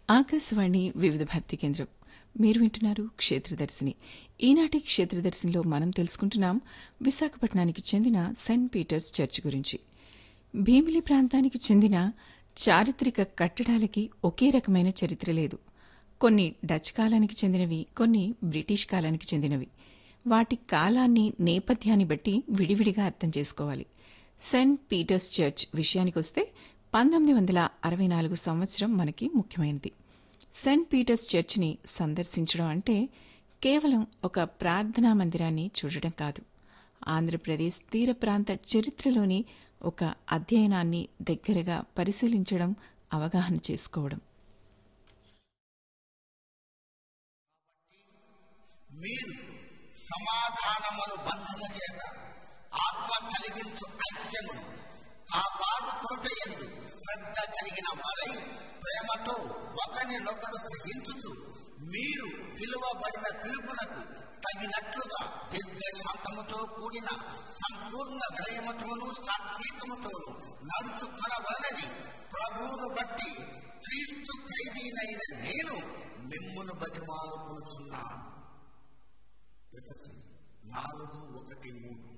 ఆకాశవాణి వివిధ భక్తి కేంద్రం మీరు వింటున్నారు క్షేత్రదర్శిని ఈనాటి క్షేత్రదర్శినిలో మనం తెలుసుకుంటున్నాం విశాఖపట్నానికి చెందిన సెయింట్ పీటర్స్ చర్చ్ గురించి భీమిలి ప్రాంతానికి చెందిన చారిత్రక కట్టడాలకి ఒకే రకమైన చరిత్ర లేదు కొన్ని డచ్ కాలానికి చెందినవి కొన్ని బ్రిటిష్ కాలానికి చెందినవి వాటి కాలాన్ని నేపథ్యాన్ని బట్టి విడివిడిగా అర్థం చేసుకోవాలి సెయింట్ పీటర్స్ చర్చ్ విషయానికొస్తే పంతొమ్మిది వందల అరవై నాలుగు సంవత్సరం మనకి ముఖ్యమైనది సెయింట్ పీటర్స్ చర్చ్ని సందర్శించడం అంటే కేవలం ఒక ప్రార్థనా మందిరాన్ని చూడటం కాదు ఆంధ్రప్రదేశ్ తీర ప్రాంత చరిత్రలోని ఒక అధ్యయనాన్ని దగ్గరగా పరిశీలించడం అవగాహన చేసుకోవడం మీరు సమాధానమును బంధము చేత ఆత్మ కలిగించు ఐక్యమును కాపాడుకొనుటయందు శ్రద్ధ కలిగిన వారై ప్రేమతో ఒకరినొకడు సహించుచు మీరు పిలువబడిన పిలుపునకు తగినట్లుగా దీర్ఘశాంతముతో కూడిన సంపూర్ణ వినయముతోనూ సాత్వికముతోనూ నడుచుకొనవలనని ప్రభువును బట్టి క్రీస్తు ఖైదీనైన నేను మిమ్మును బతిమాలుకొనుచున్నాను ఎఫెసు నాలుగు ఒకటి మూడు